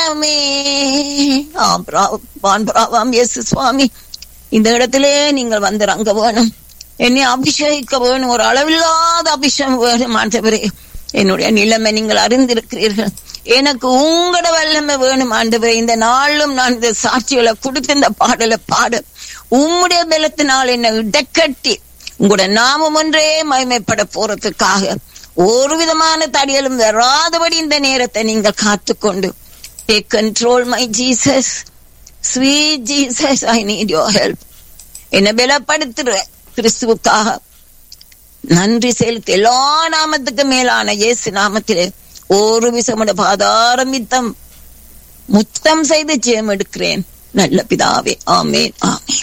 பலமே ஆம் பிராவ- வான் பிராவாம் இயேசு சுவாமி இந்த இடத்திலே நீங்கள் வந்து ரங்க வேணும் என்னை அபிஷேகிக்க வேணும் ஒரு அளவில்லாத அபிஷேகம் வேணும் ஆண்டவரே என்னுடைய நிலைமை நீங்கள் அறிந்திருக்கிறீர்கள் எனக்கு உங்களோட வல்லமை வேணும் ஆண்டவரே இந்த நாளும் நான் இந்த சாட்சிகளை கொடுத்து இந்த பாடலை பாட உம்முடைய பலத்தினால் என்னை இடக்கட்டி உங்களோட நாமம் ஒன்றே மகிமைப்பட போறதுக்காக ஒரு விதமான தடியலும் வராதபடி இந்த நேரத்தை நீங்கள் காத்துக்கொண்டு take control my Jesus sweet Jesus I need your help என்னை பலப்படுத்துற கிறிஸ்துவுக்காக நன்றி செலுத்தி எல்லா நாமத்துக்கு மேலான இயேசு நாமத்திலே ஒரு விசமுட பாதாரமித்தம் முத்தம் செய்து ஜெயம் எடுக்கிறேன் நல்ல பிதாவே ஆமேன் ஆமேன்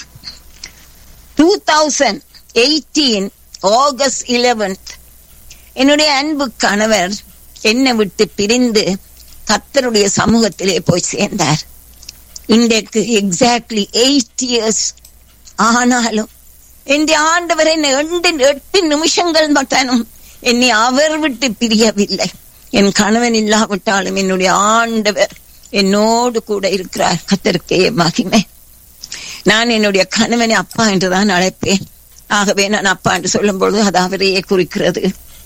two thousand eighteen August eleventh என்னுடைய அன்பு கணவர் என்னை விட்டு பிரிந்து கத்தருடைய சமூகத்திலே போய் சேர்ந்தார் இன்றைக்கு எக்ஸாக்ட்லி எயிட் இயர்ஸ் ஆனாலும் என் ஆண்டவர் என்னை எட்டு எட்டு நிமிஷங்கள் மட்டும் என்னை அவர் விட்டு பிரியவில்லை என் கணவன் இல்லாவிட்டாலும் என்னுடைய ஆண்டவர் என்னோடு கூட இருக்கிறார் கத்தருக்கே மகிமை நான் என்னுடைய கணவனை அப்பா என்றுதான் அழைப்பேன் ஆகவே நான் அப்பா என்று சொல்லும் பொழுது அது அவரையே குறிக்கிறது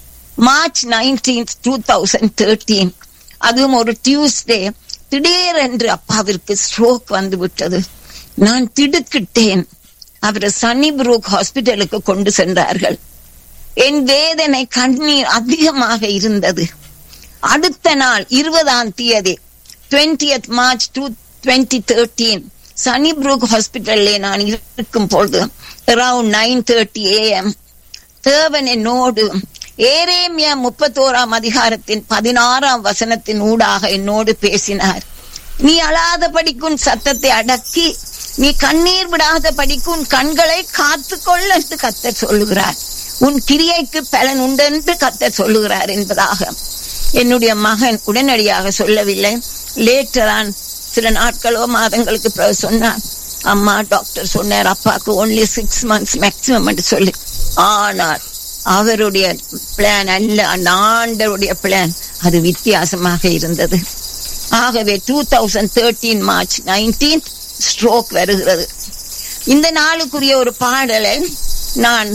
March nineteen two thousand thirteen அதுவும் ஒரு டியூஸ்டே திடீரென்று அப்பாவிற்கு ஸ்ட்ரோக் வந்து விட்டது நான் திடுக்கிட்டேன் அவரை சன்னி புரூக் ஹாஸ்பிட்டலுக்கு கொண்டு சென்றார்கள் என் வேதனை கண்ணீர் அதிகமாக இருந்தது அடுத்த நாள் இருபதாம் தேதி twentieth March two twenty thirteen சனி புரூக் ஹாஸ்பிட்டல்லே நான் இருக்கும் பொழுது அரவுண்ட் நைன் தேர்ட்டி ஏஎம் தேவன் என்னோடு ஏரேமியா முப்பத்தோராம் அதிகாரத்தின் பதினாறாம் வசனத்தின் ஊடாக என்னோடு பேசினார் நீ அழாத படிக்கும் சத்தத்தை அடக்கி நீ கண்ணீர் விடாத படிக்கும் கண்களை காத்துக்கொள் என்று கத்தர் சொல்லுகிறார் உன் கிரியைக்கு பலன் உண்டு என்று கத்தர் சொல்லுகிறார் என்பதாக என்னுடைய மகன் உடனடியாக சொல்லவில்லை லேட்டரான் சில நாட்களோ மாதங்களுக்கு பிறகு சொன்னான் அம்மா டாக்டர் சொன்னார் அப்பாவுக்கு ஒன்லி சிக்ஸ் மந்த்ஸ் மேக்சிமம் என்று சொல்லி ஆனால் அவருடைய பிளான் அல்ல அந்த ஆண்டருடைய பிளான் அது வித்தியாசமாக இருந்தது ஆகவே two thousand thirteen March nineteen stroke வருகிறது இந்த நாளுக்குரிய ஒரு பாடலை நான்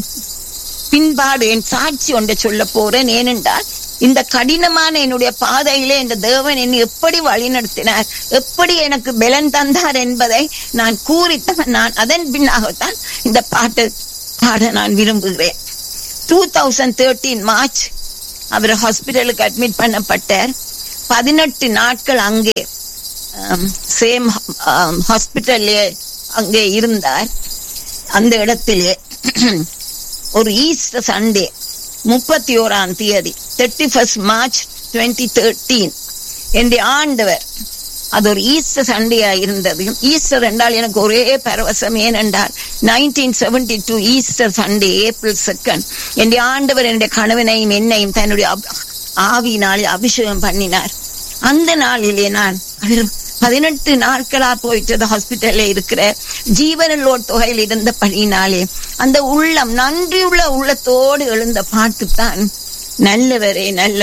பின்பாடு என் சாட்சி ஒன்றை சொல்ல போறேன் ஏனென்றால் இந்த கடினமான என்னுடைய பாதையிலே இந்த தேவன் என்னை எப்படி வழிநடத்தினார் எப்படி எனக்கு பலன் தந்தார் என்பதை நான் கூறித்தான் நான் அதன் பின்னாகத்தான் இந்த பாட்டை பாட நான் விரும்புகிறேன் டூ தௌசண்ட் தேர்ட்டீன் மார்ச் அவர் ஹாஸ்பிட்டலுக்கு அட்மிட் பண்ணப்பட்டார் பதினெட்டு நாட்கள் அங்கே சேம் ஹாஸ்பிட்டல்லே அங்கே இருந்தார் அந்த இடத்திலே ஒரு ஈஸ்டர் சண்டே முப்பத்தி ஓராம் தேதி thirty first March twenty thirteen என்ற ஆண்டவர் அது ஒரு ஈஸ்டர் சண்டேயா இருந்தது ஈஸ்டர் என்றால் எனக்கு ஒரே பரவசம் ஏனென்றால் nineteen seventy two Easter Sunday April second என் ஆண்டவர் என்னுடைய கணவனையும் என்னையும் தன்னுடைய ஆவியினாலே அபிஷேகம் பண்ணினார் அந்த நாளிலே நான் பதினெட்டு நாட்களா போயிட்டு ஹாஸ்பிட்டல்ல இருக்கிற ஜீவனலோட் தொகையில் இருந்த பணியினாலே அந்த உள்ளம் நன்றியுள்ள உள்ளத்தோடு எழுந்த பாட்டு தான் நல்லவரே நல்ல